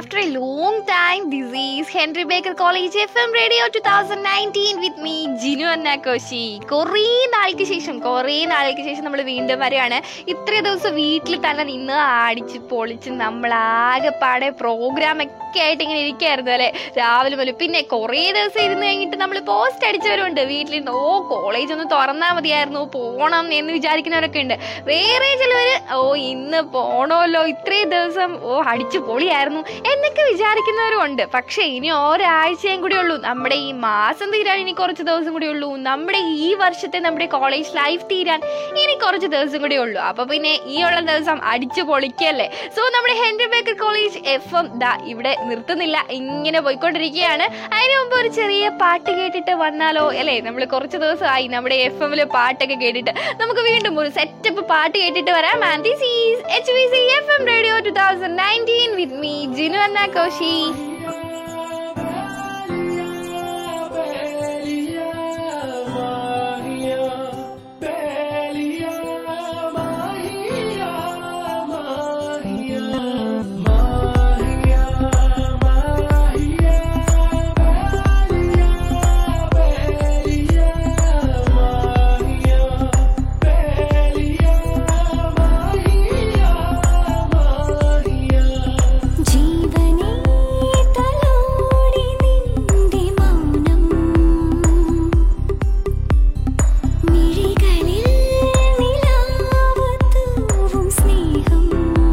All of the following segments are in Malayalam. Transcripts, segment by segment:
after a long time, this is Henry Baker College FM Radio 2019 with me, Jinu അന്നാക്കോശി കുറേ നാൾക്ക് ശേഷം കുറേ നാൾക്ക് ശേഷം നമ്മൾ വീണ്ടും വരികയാണ് ഇത്ര ദിവസം വീട്ടിൽ തന്നെ നിന്ന് അടിച്ച് പൊളിച്ച് നമ്മൾ ആകെപ്പാടെ പ്രോഗ്രാം ഒക്കെ ആയിട്ട് ഇങ്ങനെ ഇരിക്കായിരുന്നു അല്ലെ രാവിലെ മുതൽ പിന്നെ കുറേ ദിവസം ഇരുന്ന് കഴിഞ്ഞിട്ട് നമ്മൾ പോസ്റ്റ് അടിച്ചവരുണ്ട് വീട്ടിലിരുന്ന് ഓ കോളേജ് ഒന്ന് തുറന്നാൽ മതിയായിരുന്നു പോണം എന്ന് വിചാരിക്കുന്നവരൊക്കെ ഉണ്ട് വേറെ ചിലവര് ഓ ഇന്ന് പോണമല്ലോ ഇത്രയും ദിവസം ഓ അടിച്ചു പൊളിയായിരുന്നു എന്നൊക്കെ വിചാരിക്കുന്നവരും ഉണ്ട് പക്ഷെ ഇനി ഒരാഴ്ചയും കൂടി ഉള്ളൂ നമ്മുടെ ഈ മാസം തീരാൻ ഇനി കുറച്ച് ദിവസം കൂടി ഉള്ളൂ നമ്മുടെ ഈ വർഷത്തെ നമ്മുടെ കോളേജ് ലൈഫ് തീരാൻ ഇനി കുറച്ച് ദിവസം കൂടി ഉള്ളൂ അപ്പൊ പിന്നെ ഈ ഉള്ള ദിവസം അടിച്ചു പൊളിക്കല്ലേ സോ നമ്മുടെ Henry Baker college F M ദാ ഇവിടെ നിർത്തുന്നില്ല ഇങ്ങനെ പോയിക്കൊണ്ടിരിക്കുകയാണ് അതിന് മുമ്പ് ഒരു ചെറിയ പാട്ട് കേട്ടിട്ട് വന്നാലോ അല്ലേ നമ്മൾ കുറച്ച് ദിവസമായി നമ്മുടെ എഫ് എമ്മില് പാട്ടൊക്കെ കേട്ടിട്ട് നമുക്ക് വീണ്ടും ഒരു സെറ്റപ്പ് പാട്ട് കേട്ടിട്ട് വരാം and this is H B C F M radio two thousand nineteen with me Jinu Anna Koshy ജീവനേ തലോടി നിന്റെ മൗനം മിഴികളിൽ നിലാവ് തൂവും സ്നേഹം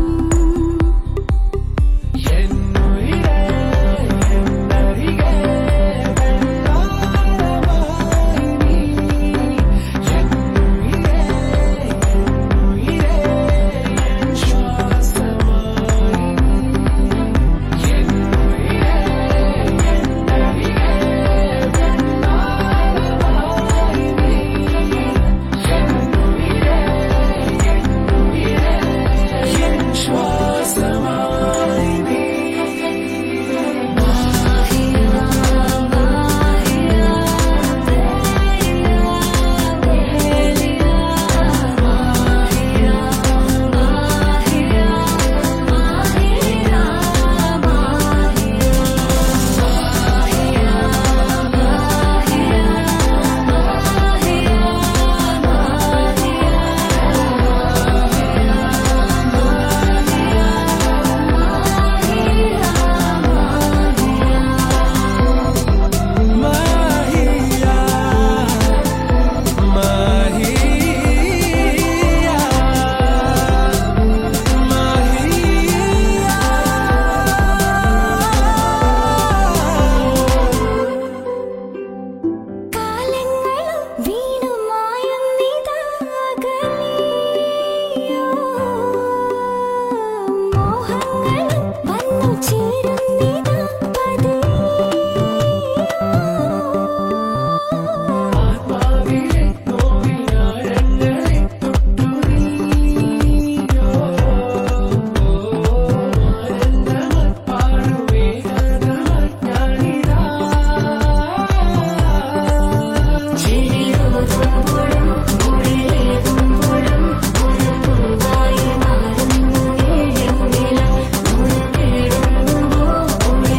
കാലങ്ങളും വീണുമായുന്നിതാകലിയോ മോഹങ്ങളും വന്നു ചേരുന്നിതാ പതിയോ ും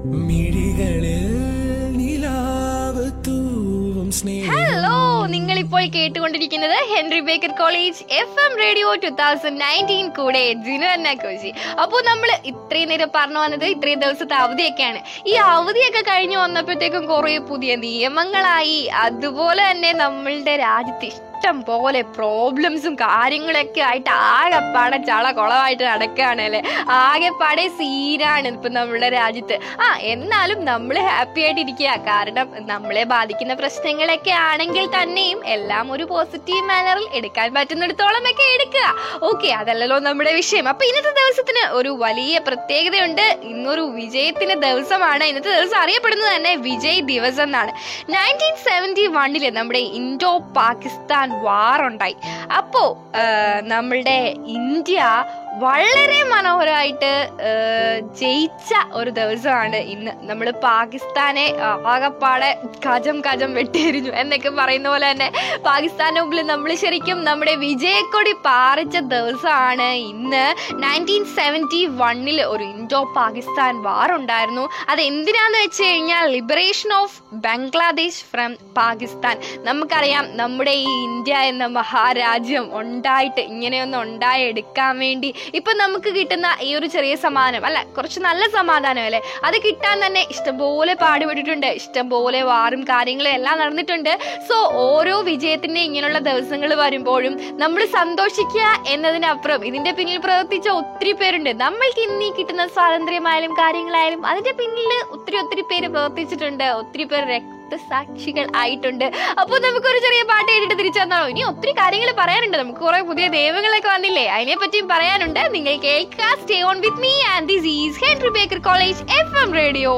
മിഴികളിൽ നിലാവ് തൂവും സ്നേഹം ഹലോ നിങ്ങൾ ഇപ്പോൾ കേട്ടുകൊണ്ടിരിക്കുന്നത് Henry Baker college F M radio two thousand nineteen കൂടെ ജിനു എന്ന കോശി അപ്പോൾ നമ്മൾ ഇത്രയും നേരം പറഞ്ഞു വന്നത് ഇത്രയും ദിവസത്തെ അവധിയൊക്കെയാണ് ഈ അവധിയൊക്കെ കഴിഞ്ഞു വന്നപ്പോഴത്തേക്കും കുറെ പുതിയ നിയമങ്ങളായി അതുപോലെ തന്നെ നമ്മളുടെ രാജ്യത്ത് ഇഷ്ടം പോലെ പ്രോബ്ലംസും കാര്യങ്ങളൊക്കെ ആയിട്ട് ആകെപ്പാടെ ചള കുളമായിട്ട് നടക്കുകയാണ് അല്ലേ ആകെപ്പാടെ സീനാണ് ഇപ്പൊ നമ്മുടെ രാജ്യത്ത് ആ എന്നാലും നമ്മൾ ഹാപ്പി ആയിട്ടിരിക്കുക കാരണം നമ്മളെ ബാധിക്കുന്ന പ്രശ്നങ്ങളൊക്കെ ആണെങ്കിൽ തന്നെയും എല്ലാം ഒരു പോസിറ്റീവ് മാനറിൽ എടുക്കാൻ പറ്റുന്നിടത്തോളം ഒക്കെ എടുക്കുക ഓക്കെ അതല്ലല്ലോ നമ്മുടെ വിഷയം അപ്പൊ ഇന്നത്തെ ദിവസത്തിന് ഒരു വലിയ പ്രത്യേകതയുണ്ട് ഇന്നൊരു വിജയത്തിന്റെ ദിവസമാണ് ഇന്നത്തെ ദിവസം അറിയപ്പെടുന്നത് തന്നെ വിജയ് ദിവസ് എന്നാണ് നയൻറ്റീൻ സെവൻറ്റി വണ്ണില് നമ്മുടെ ഇൻഡോ പാകിസ്ഥാൻ വാർ ഉണ്ടായി അപ്പോ ആ, നമ്മളുടെ ഇന്ത്യ വളരെ മനോഹരമായിട്ട് ആ, ജയിച്ച ഒരു ദിവസമാണ് ഇന്ന് നമ്മൾ പാകിസ്ഥാനെ ആ, ആകപ്പാടെ കജം കജം വെട്ടിയെരിഞ്ഞു എന്നൊക്കെ പറയുന്ന പോലെ തന്നെ പാകിസ്ഥാന്റെ മുമ്പിൽ നമ്മൾ ശരിക്കും നമ്മുടെ വിജയക്കൊടി പാറിച്ച ദിവസമാണ് ഇന്ന് നയൻറ്റീൻ സെവൻറ്റി വണ്ണിൽ ഒരു ഇൻഡോ പാകിസ്ഥാൻ വാർ ഉണ്ടായിരുന്നു അത് എന്തിനാന്ന് വെച്ച് കഴിഞ്ഞാൽ liberation of Bangladesh from Pakistan നമുക്കറിയാം നമ്മുടെ ഈ ഇന്ത്യ എന്ന മഹാരാജ്യം ഉണ്ടായിട്ട് ഇങ്ങനെയൊന്നും ഉണ്ടായെടുക്കാൻ വേണ്ടി ഇപ്പൊ നമുക്ക് കിട്ടുന്ന ഈ ഒരു ചെറിയ സമാധാനം അല്ല കുറച്ച് നല്ല സമാധാനം അല്ലേ അത് കിട്ടാൻ തന്നെ ഇഷ്ടംപോലെ പാടുപെട്ടിട്ടുണ്ട് ഇഷ്ടംപോലെ വാറും കാര്യങ്ങളും എല്ലാം നടന്നിട്ടുണ്ട് സോ ഓരോ വിജയത്തിന്റെ ഇങ്ങനെയുള്ള ദിവസങ്ങൾ വരുമ്പോഴും നമ്മൾ സന്തോഷിക്കുക എന്നതിനപ്പുറം ഇതിന്റെ പിന്നിൽ പ്രവർത്തിച്ച ഒത്തിരി പേരുണ്ട് നമ്മൾക്ക് ഇന്നീ കിട്ടുന്ന സ്വാതന്ത്ര്യമായാലും കാര്യങ്ങളായാലും അതിന്റെ പിന്നിൽ ഒത്തിരി ഒത്തിരി പേര് പ്രവർത്തിച്ചിട്ടുണ്ട് ഒത്തിരി പേർ രക്തസാക്ഷികൾ ആയിട്ടുണ്ട് അപ്പോൾ നമുക്കൊരു ചെറിയ പാട്ട് കേട്ടിട്ട് തിരിച്ചു വന്നാണോ ഇനി ഒത്തിരി കാര്യങ്ങൾ പറയാനുണ്ട് നമുക്ക് കുറെ പുതിയ ദൈവങ്ങളൊക്കെ വന്നില്ലേ അതിനെ പറ്റിയും പറയാനുണ്ട് നിങ്ങൾ കേൾക്കുക stay on with me and this is Henry Baker college F M radio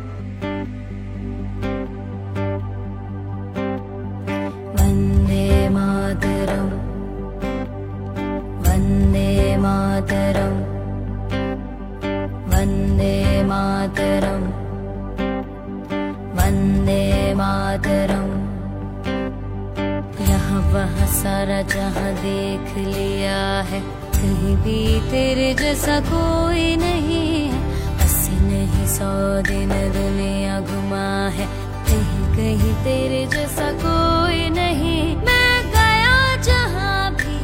वन्दे मातरम् वन्दे मातरम् वन्दे मातरम् वन्दे मातरम् यहाँ वहाँ सारा जहाँ देख लिया है कहीं भी तेरे जैसा कोई नहीं है अस्सी नहीं सौ दिन दुनिया घुमा है कहीं कहीं तेरे जैसा कोई नहीं मैं गया जहाँ भी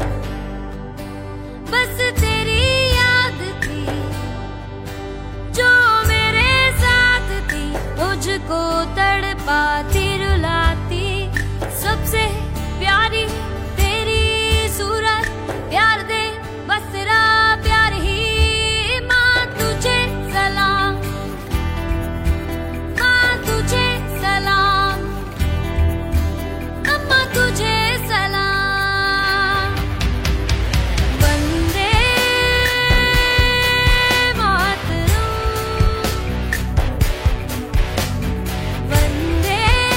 बस तेरी याद थी जो मेरे साथ थी मुझको तड़पाती रुलाती सबसे प्यारी तेरी सूरत प्यार दे बस तेरा प्यार ही माँ तुझे सलाम माँ तुझे सलाम अम्मा तुझे सलाम वन्दे मातरम् वन्दे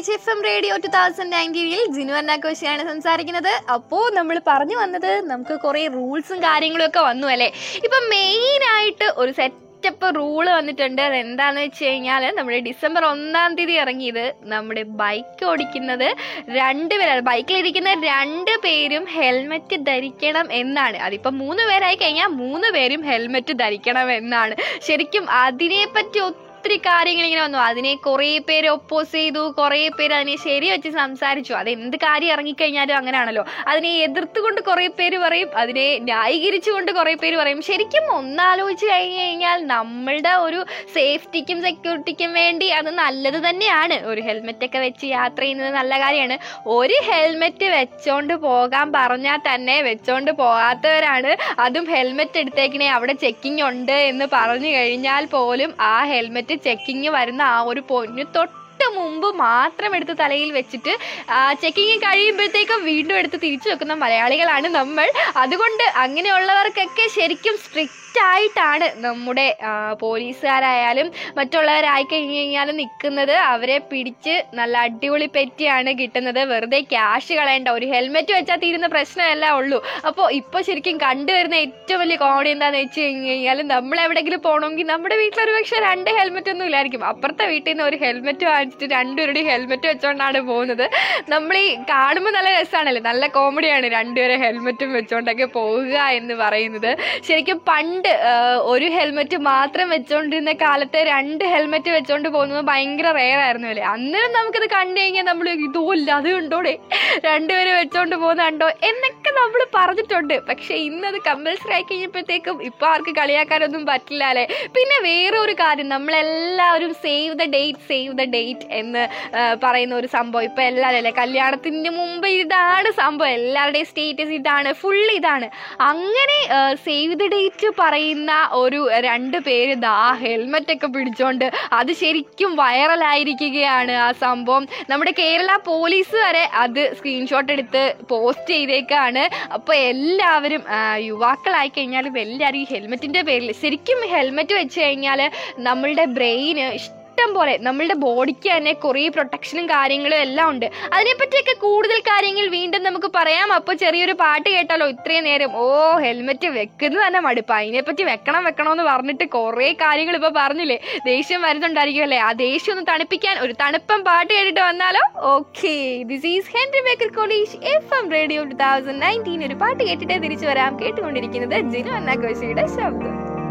college F M radio two thousand നയൻറ്റീനിൽ ജിനു അന്നാക്കോശിയാണ് സംസാരിക്കുന്നത് അപ്പോൾ നമ്മൾ പറഞ്ഞു വന്നത് നമുക്ക് കുറേ റൂൾസും കാര്യങ്ങളും ഒക്കെ വന്നു അല്ലേ ഇപ്പം മെയിനായിട്ട് ഒരു സെറ്റപ്പ് റൂള് വന്നിട്ടുണ്ട് അതെന്താന്ന് വെച്ച് കഴിഞ്ഞാൽ നമ്മുടെ ഡിസംബർ ഒന്നാം തീയതി ഇറങ്ങിയത് നമ്മുടെ ബൈക്ക് ഓടിക്കുന്നത് രണ്ടുപേരാണ് ബൈക്കിലിരിക്കുന്ന രണ്ട് പേരും ഹെൽമെറ്റ് ധരിക്കണം എന്നാണ് അതിപ്പം മൂന്ന് പേരായി കഴിഞ്ഞാൽ മൂന്ന് പേരും ഹെൽമെറ്റ് ധരിക്കണം എന്നാണ് ശരിക്കും അതിനെപ്പറ്റി ഒത്തിരി കാര്യങ്ങൾ ഇങ്ങനെ വന്നു അതിനെ കുറേ പേര് ഒപ്പോസ് ചെയ്തു കുറേ പേര് അതിനെ ശരി വെച്ച് സംസാരിച്ചു അത് എന്ത് കാര്യം ഇറങ്ങിക്കഴിഞ്ഞാലും അങ്ങനെയാണല്ലോ അതിനെ എതിർത്തുകൊണ്ട് കുറേ പേര് പറയും അതിനെ ന്യായീകരിച്ചുകൊണ്ട് കുറേ പേര് പറയും ശരിക്കും ഒന്നാലോചിച്ച് കഴിഞ്ഞ് കഴിഞ്ഞാൽ നമ്മളുടെ ഒരു സേഫ്റ്റിക്കും സെക്യൂരിറ്റിക്കും വേണ്ടി അത് നല്ലത് തന്നെയാണ് ഒരു ഹെൽമെറ്റ് ഒക്കെ വെച്ച് യാത്ര ചെയ്യുന്നത് നല്ല കാര്യമാണ് ഒരു ഹെൽമെറ്റ് വെച്ചോണ്ട് പോകാൻ പറഞ്ഞാൽ തന്നെ വെച്ചോണ്ട് പോകാത്തവരാണ് അതും ഹെൽമെറ്റ് എടുത്തേക്കണേ അവിടെ ചെക്കിംഗ് ഉണ്ട് എന്ന് പറഞ്ഞു കഴിഞ്ഞാൽ പോലും ആ ഹെൽമെറ്റ് ചെക്കിങ് വരുന്ന ആ ഒരു പൊന്നു തൊട്ട് മുമ്പ് മാത്രം എടുത്ത് തലയിൽ വെച്ചിട്ട് ചെക്കിങ് കഴിയുമ്പോഴത്തേക്കും വീണ്ടും എടുത്ത് തിരിച്ചു വെക്കുന്ന മലയാളികളാണ് നമ്മൾ അതുകൊണ്ട് അങ്ങനെയുള്ളവർക്കൊക്കെ ശരിക്കും സ്ട്രിക്റ്റ് ആയിട്ടാണ് നമ്മുടെ ആ, പോലീസുകാരായാലും മറ്റുള്ളവരായി കഴിഞ്ഞ് കഴിഞ്ഞാൽ നിൽക്കുന്നത് അവരെ പിടിച്ച് നല്ല അടിപൊളി പെറ്റിയാണ് കിട്ടുന്നത് വെറുതെ ക്യാഷ് കളയണ്ട ഒരു ഹെൽമെറ്റ് വെച്ചാൽ തീരുന്ന പ്രശ്നമല്ല ഉള്ളൂ അപ്പോൾ ഇപ്പോൾ ശരിക്കും കണ്ടുവരുന്ന ഏറ്റവും വലിയ കോമഡി എന്താണെന്ന് വെച്ച് കഴിഞ്ഞ് കഴിഞ്ഞാൽ നമ്മൾ എവിടെയെങ്കിലും പോകണമെങ്കിൽ നമ്മുടെ വീട്ടിലൊരു പക്ഷേ രണ്ട് ഹെൽമെറ്റ് ഒന്നും ഇല്ലായിരിക്കും അപ്പുറത്തെ വീട്ടിൽ നിന്ന് ഒരു ഹെൽമെറ്റ് വാങ്ങിച്ചിട്ട് രണ്ടുപേരുടെയും ഹെൽമെറ്റ് വെച്ചുകൊണ്ടാണ് പോകുന്നത് നമ്മൾ ഈ കാണുമ്പോൾ നല്ല രസമാണല്ലേ നല്ല കോമഡിയാണ് രണ്ടുപേരെ ഹെൽമെറ്റും വെച്ചുകൊണ്ടൊക്കെ പോവുക എന്ന് പറയുന്നത് ശരിക്കും പണ്ട് ആ, ഒരു ഹെൽമെറ്റ് മാത്രം വെച്ചുകൊണ്ടിരുന്ന കാലത്ത് രണ്ട് ഹെൽമെറ്റ് വെച്ചുകൊണ്ട് പോകുന്നത് ഭയങ്കര റെയർ ആയിരുന്നു അല്ലേ അന്നേരം നമുക്കിത് കണ്ടു കഴിഞ്ഞാൽ നമ്മൾ ഇതോ ഇല്ല അത് കണ്ടോടെ രണ്ടുപേരും വെച്ചോണ്ട് പോകുന്ന കണ്ടോ എന്നൊക്കെ നമ്മൾ പറഞ്ഞിട്ടുണ്ട് പക്ഷെ ഇന്നത് കമ്പൽസറി ആയി കഴിഞ്ഞപ്പോഴത്തേക്കും ഇപ്പൊ ആർക്ക് കളിയാക്കാനൊന്നും പറ്റില്ല അല്ലേ പിന്നെ വേറെ ഒരു കാര്യം നമ്മളെല്ലാവരും save the date save the date എന്ന് ആ, പറയുന്ന ഒരു സംഭവം ഇപ്പൊ എല്ലാവരും അല്ലേ കല്യാണത്തിന് മുമ്പ് ഇതാണ് സംഭവം എല്ലാവരുടെയും സ്റ്റേറ്റസ് ഇതാണ് ഫുൾ ഇതാണ് അങ്ങനെ സേവ് ദ ഡേറ്റ് പറയുന്ന ഒരു രണ്ട് പേര് ദാ ഹെൽമെറ്റ് ഒക്കെ പിടിച്ചോണ്ട് അത് ശരിക്കും വൈറലായിരിക്കുകയാണ് ആ സംഭവം നമ്മുടെ കേരള പോലീസ് വരെ അത് സ്ക്രീൻഷോട്ട് എടുത്ത് പോസ്റ്റ് ചെയ്തേക്കാണ് അപ്പോൾ എല്ലാവരും ആ, യുവാക്കളായി കഴിഞ്ഞാലും എല്ലാവരും ഈ ഹെൽമെറ്റിൻ്റെ പേരിൽ ശരിക്കും ഹെൽമെറ്റ് വെച്ച് കഴിഞ്ഞാൽ നമ്മളുടെ ബ്രെയിന് ഇഷ്ടം പോലെ നമ്മളുടെ ബോഡിക്ക് തന്നെ കുറേ പ്രൊട്ടക്ഷനും കാര്യങ്ങളും എല്ലാം ഉണ്ട് അതിനെപ്പറ്റിയൊക്കെ കൂടുതൽ കാര്യങ്ങൾ വീണ്ടും നമുക്ക് പറയാം അപ്പോൾ ചെറിയൊരു പാട്ട് കേട്ടാലോ ഇത്രയും നേരം ഓ ഹെൽമെറ്റ് വെക്കുന്നത് തന്നെ മടുപ്പ് അതിനെപ്പറ്റി വെക്കണം വെക്കണം എന്ന് പറഞ്ഞിട്ട് കുറേ കാര്യങ്ങൾ ഇപ്പോൾ പറഞ്ഞില്ലേ ദേഷ്യം വരുന്നുണ്ടായിരിക്കും അല്ലേ ആ ദേഷ്യം ഒന്ന് തണുപ്പിക്കാൻ ഒരു തണുപ്പം പാട്ട് കേട്ടിട്ട് വന്നാലോ okay this is Henry Baker college F M radio two thousand nineteen ഒരു പാട്ട് കേട്ടിട്ടേ തിരിച്ചു വരാം കേട്ടുകൊണ്ടിരിക്കുന്നത് ജിനു അന്നാഘോഷിയുടെ ശബ്ദം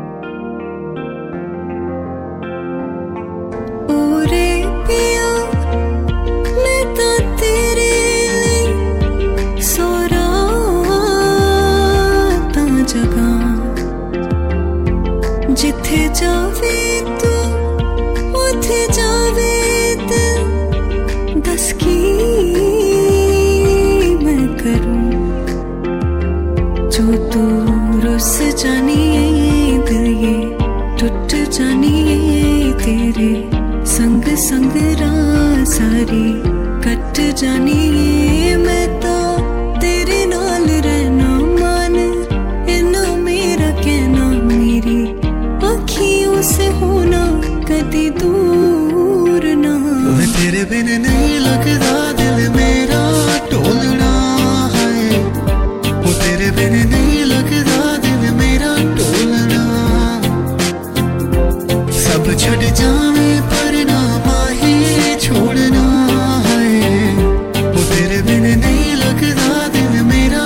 ओरे पिया मैं तो तेरे लिए सो रातां जगां जिथे जावे तू उथे जावे दिल दस की मैं करूं जो तू रुस जानी दिल ये टूट जानी तेरे संग संग राह सारी कट जानी मैं तो तेरे नाल रहना मान इना मेरा कहना मेरी अखियों से होना कदी दूर ना वे तेरे बिन नहीं लगदा दिल मेरा टोलना है वो तेरे बिन नहीं लगदा दिल मेरा टोलना सब छड़ जावे पर ना माही छोड़ना है वो तेरे बिन नहीं लगदा दिल मेरा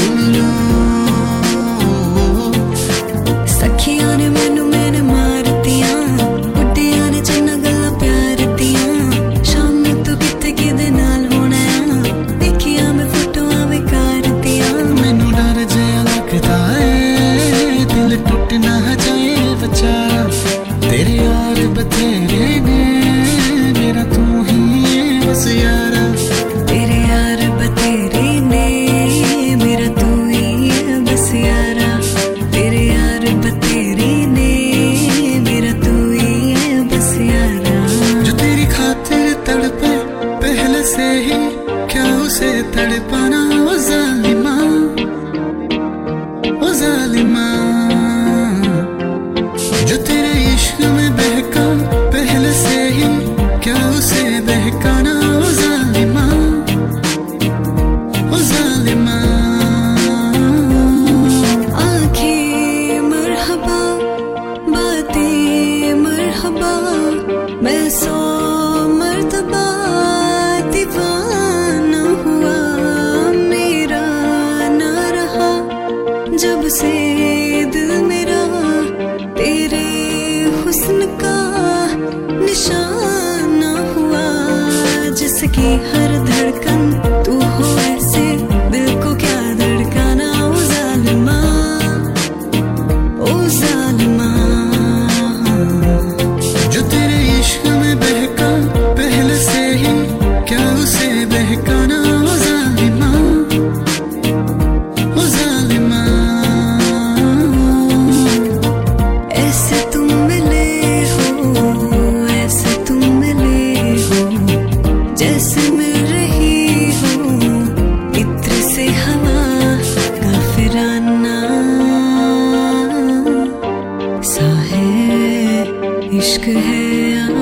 टोलना सखियां ने मैनू मैंने मारतियां बुड्ढियां ने चन्ना गल्लां प्यार दियां शाम तू किते किदे नाल होना आ देखिया मैं फोटोआं बेकार दियां ਮੈਨੂੰ ਡਰ ਜਿਹਾ ਲੱਗਦਾ ਏ ਦਿਲ ਟੁੱਟ ਨਾ ਜਾਏ ਵਿਚਾਰਾ ਤੇਰੇ ਯਾਰ ਬਥੇਰੇ ਨੇ ਮੇਰਾ ਤੂੰ ਹੀ ਏ ਬਸ ਯਾਰਾ तेरे यार बतेरे ने मेरा तू ही है बस यारा तेरे यार बतेरे ने मेरा तू ही है बस यारा जो तेरी खातिर तड़पे पहले से ही क्या उसे तड़पाना ओ जालिमा ओ जालिमा जो तेरे इश्क में बहका पहले से ही क्या उसे बहकाना ओ से दिल मेरा तेरे हुस्न का निशाना हुआ जिसकी हर धड़कन तू हो ऐसे दिल को क्या धड़काना ओ जालिमा ओ जालिमा जो तेरे इश्क में बहका पहले से ही क्या उसे बहकाना ओ जालिमा ओ जालिमा ऐसे तुम मिले हो ऐसे तुम मिले हो जैसे मिल रही हो इत्र से हवा काफिराना सा है इश्क है आ,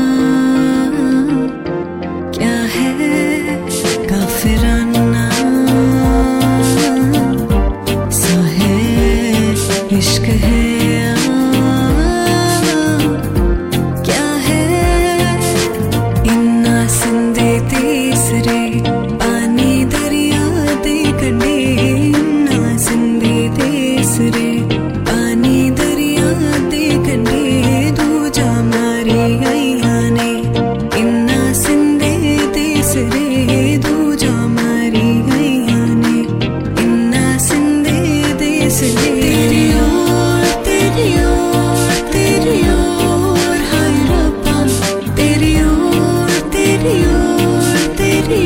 क्या है काफिराना सा है इश्क है क्या है इन्ना संदे तीसरे पानी दरिया दे कंडे इन्ना संदे तीसरे पानी दरिया दे कंडे दूजा मारी गैया ने इन्ना संदे तीसरे दूजा मारी गैया ने इन्ना संदे तीसरे तेरी ओर तेरी ओर तेरी ओर हाय रब्बा तेरी ओर तेरी ओर तेरी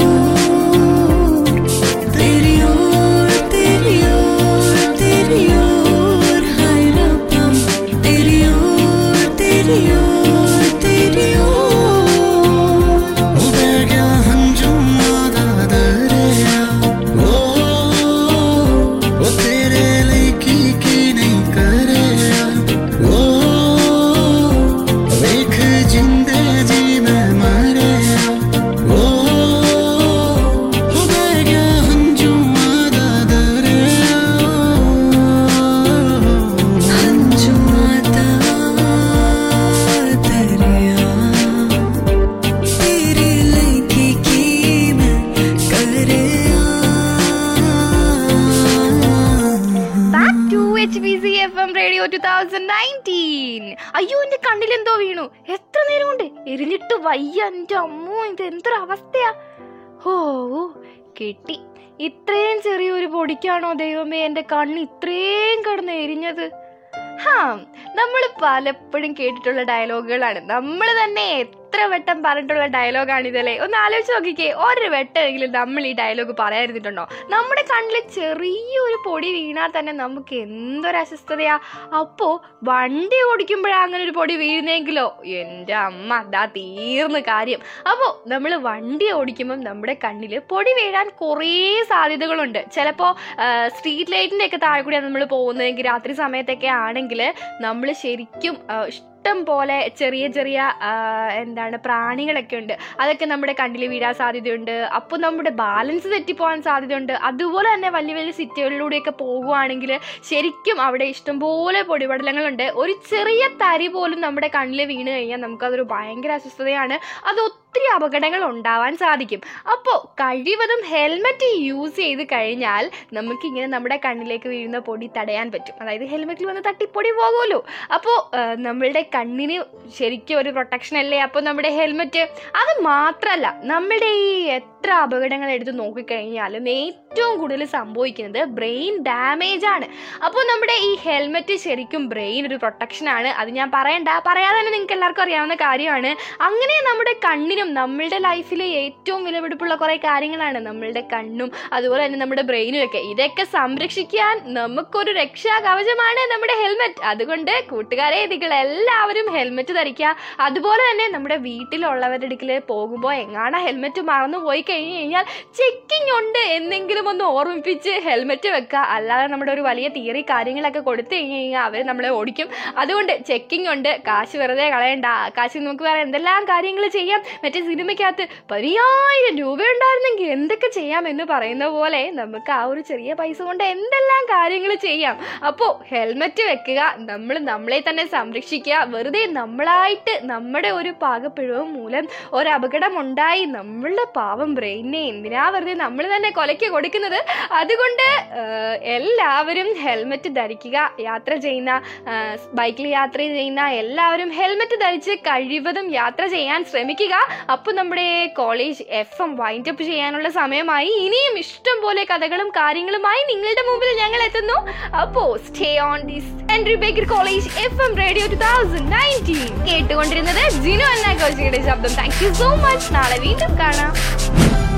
ओर तेरी ओर तेरी ओर तेरी ओर हाय रब्बा तेरी ओर तेरी ओर तेरी ओर ओ बह गया हंजुम आदा दरिया ओ ओ तेरे लईकी की नहीं करेया ओ ਵੇਖ ਜਿੰਦੇ ਜੀ ਮੈਂ ਮਰਿਆ ਓ ਹੋ ਗਿਆ ਹੰਝੂਆਂ ਦਾ ਦਰਿਆ हंजुआता दरिया तेरे लड़की की मैं करे back to H B C F M radio two thousand nineteen അയ്യോ എന്റെ കണ്ണിൽ എന്തോ വീണു എത്ര നേരം കൊണ്ട് എരിഞ്ഞിട്ട് വയ്യ എന്റെ അമ്മോ ഇത് എന്തൊരു അവസ്ഥയാ ഹോ കിട്ടി ഇത്രയും ചെറിയൊരു പൊടിക്കാണോ ദൈവമേ എന്റെ കണ്ണ് ഇത്രയും കിടന്ന് എരിഞ്ഞത് ഹാ നമ്മൾ പലപ്പോഴും കേട്ടിട്ടുള്ള ഡയലോഗുകളാണ് നമ്മൾ തന്നെ എത്ര വട്ടം പറഞ്ഞിട്ടുള്ള ഡയലോഗാണ് ഇതല്ലേ ഒന്ന് ആലോചിച്ച് നോക്കിക്കേ ഒരു വട്ടമെങ്കിലും നമ്മൾ ഈ ഡയലോഗ് പറയാതിരുന്നിട്ടുണ്ടോ നമ്മുടെ കണ്ണിൽ ചെറിയൊരു പൊടി വീണാൽ തന്നെ നമുക്ക് എന്തൊരു അസ്വസ്ഥതയാ അപ്പോ വണ്ടി ഓടിക്കുമ്പോഴാണ് അങ്ങനെ ഒരു പൊടി വീഴുന്നെങ്കിലോ എൻ്റെ അമ്മ അതാ തീർന്ന കാര്യം അപ്പോൾ നമ്മൾ വണ്ടി ഓടിക്കുമ്പം നമ്മുടെ കണ്ണിൽ പൊടി വീഴാൻ കുറേ സാധ്യതകളുണ്ട് ചിലപ്പോൾ സ്ട്രീറ്റ് ലൈറ്റിൻ്റെ ഒക്കെ താഴെ കൂടിയാണ് നമ്മൾ പോകുന്നതെങ്കിൽ രാത്രി സമയത്തൊക്കെ ആണെങ്കിൽ നമ്മൾ ശരിക്കും ആ, ഇഷ്ടം പോലെ ചെറിയ ചെറിയ ആ, എന്താണ് പ്രാണികളൊക്കെ ഉണ്ട് അതൊക്കെ നമ്മുടെ കണ്ണിൽ വീഴാൻ സാധ്യതയുണ്ട് അപ്പോൾ നമ്മുടെ ബാലൻസ് തെറ്റിപ്പോകാൻ സാധ്യതയുണ്ട് അതുപോലെ തന്നെ വലിയ വലിയ സിറ്റികളിലൂടെയൊക്കെ പോകുവാണെങ്കിൽ ശരിക്കും അവിടെ ഇഷ്ടംപോലെ പൊടിപടലങ്ങളുണ്ട് ഒരു ചെറിയ തരി പോലും നമ്മുടെ കണ്ണിൽ വീണ് കഴിഞ്ഞാൽ നമുക്കതൊരു ഭയങ്കര അസ്വസ്ഥതയാണ് അത് ഒത്തിരി അപകടങ്ങൾ ഉണ്ടാവാൻ സാധിക്കും അപ്പോൾ കഴിവതും ഹെൽമെറ്റ് യൂസ് ചെയ്ത് കഴിഞ്ഞാൽ നമുക്കിങ്ങനെ നമ്മുടെ കണ്ണിലേക്ക് വീഴുന്ന പൊടി തടയാൻ പറ്റും അതായത് ഹെൽമെറ്റിൽ വന്ന് തട്ടിപ്പൊടി പോകുമല്ലോ അപ്പോൾ നമ്മളുടെ കണ്ണിന് ശരിക്കും ഒരു പ്രൊട്ടക്ഷൻ അല്ലേ അപ്പോൾ നമ്മുടെ ഹെൽമെറ്റ് അത് മാത്രമല്ല നമ്മുടെ ഈ എത്ര അപകടങ്ങൾ എടുത്ത് നോക്കിക്കഴിഞ്ഞാലും ഏറ്റവും കൂടുതൽ സംഭവിക്കുന്നത് ബ്രെയിൻ ഡാമേജ് ആണ് അപ്പോൾ നമ്മുടെ ഈ ഹെൽമെറ്റ് ശരിക്കും ബ്രെയിൻ ഒരു പ്രൊട്ടക്ഷൻ ആണ് അത് ഞാൻ പറയണ്ട പറയാതെ തന്നെ നിങ്ങൾക്ക് എല്ലാവർക്കും അറിയാവുന്ന കാര്യമാണ് അങ്ങനെ നമ്മുടെ കണ്ണിനും നമ്മളുടെ ലൈഫിലെ ഏറ്റവും വിലപിടിപ്പുള്ള കുറേ കാര്യങ്ങളാണ് നമ്മളുടെ കണ്ണും അതുപോലെ തന്നെ നമ്മുടെ ബ്രെയിനും ഒക്കെ ഇതൊക്കെ സംരക്ഷിക്കാൻ നമുക്കൊരു രക്ഷാ കവചമാണ് നമ്മുടെ ഹെൽമെറ്റ് അതുകൊണ്ട് കൂട്ടുകാരെ നിങ്ങൾ എല്ലാവരും ഹെൽമെറ്റ് ധരിക്കുക അതുപോലെ തന്നെ നമ്മുടെ വീട്ടിലുള്ളവരുടെ അടുക്കൽ പോകുമ്പോൾ എങ്ങാണ് ഹെൽമെറ്റ് മറന്നു പോയി കഴിഞ്ഞ് കഴിഞ്ഞാൽ ചെക്കിംഗ് ഉണ്ട് എന്നെങ്കിലും ഒന്ന് ഓർമ്മിപ്പിച്ച് ഹെൽമെറ്റ് വെക്കുക അല്ലാതെ നമ്മുടെ ഒരു വലിയ തിയറി കാര്യങ്ങളൊക്കെ കൊടുത്തു കഴിഞ്ഞ് കഴിഞ്ഞാൽ അവർ നമ്മളെ ഓടിക്കും അതുകൊണ്ട് ചെക്കിംഗ് ഉണ്ട് കാശ് വെറുതെ കളയണ്ട ആ കാശ് നമുക്ക് വേറെ എന്തെല്ലാം കാര്യങ്ങൾ ചെയ്യാം മറ്റേ സിനിമയ്ക്കകത്ത് പതിനായിരം രൂപ ഉണ്ടായിരുന്നെങ്കിൽ എന്തൊക്കെ ചെയ്യാം എന്ന് പറയുന്ന പോലെ നമുക്ക് ആ ഒരു ചെറിയ പൈസ കൊണ്ട് എന്തെല്ലാം കാര്യങ്ങൾ ചെയ്യാം അപ്പോൾ ഹെൽമെറ്റ് വെക്കുക നമ്മൾ നമ്മളെ തന്നെ സംരക്ഷിക്കുക വെറുതെ നമ്മളായിട്ട് നമ്മുടെ ഒരു പാകപ്പിഴവ് മൂലം ഒരു അപകടം ഉണ്ടായി നമ്മളുടെ പാവം ബ്രെയിനെ എന്തിനാ വെറുതെ നമ്മൾ തന്നെ കൊലയ്ക്ക് കൊടുക്കുന്നത് അതുകൊണ്ട് ആ, എല്ലാവരും ഹെൽമെറ്റ് ധരിക്കുക യാത്ര ചെയ്യുന്ന ബൈക്കിൽ യാത്ര ചെയ്യുന്ന എല്ലാവരും ഹെൽമെറ്റ് ധരിച്ച് കഴിവതും യാത്ര ചെയ്യാൻ ശ്രമിക്കുക അപ്പോൾ നമ്മുടെ college F M wind up ചെയ്യാനുള്ള സമയമായി ഇനിയും ഇഷ്ടം പോലെ കഥകളും കാര്യങ്ങളുമായി നിങ്ങളുടെ മുമ്പിൽ ഞങ്ങൾ എത്തുന്നു അപ്പോൾ stay on this Henry Baker college F M radio two thousand nineteen കേട്ടുകൊണ്ടിരുന്നത് ജിനു എന്ന കോച്ചിയുടെ ശബ്ദം താങ്ക് യു സോ മച്ച് നാളെ വീണ്ടും കാണാം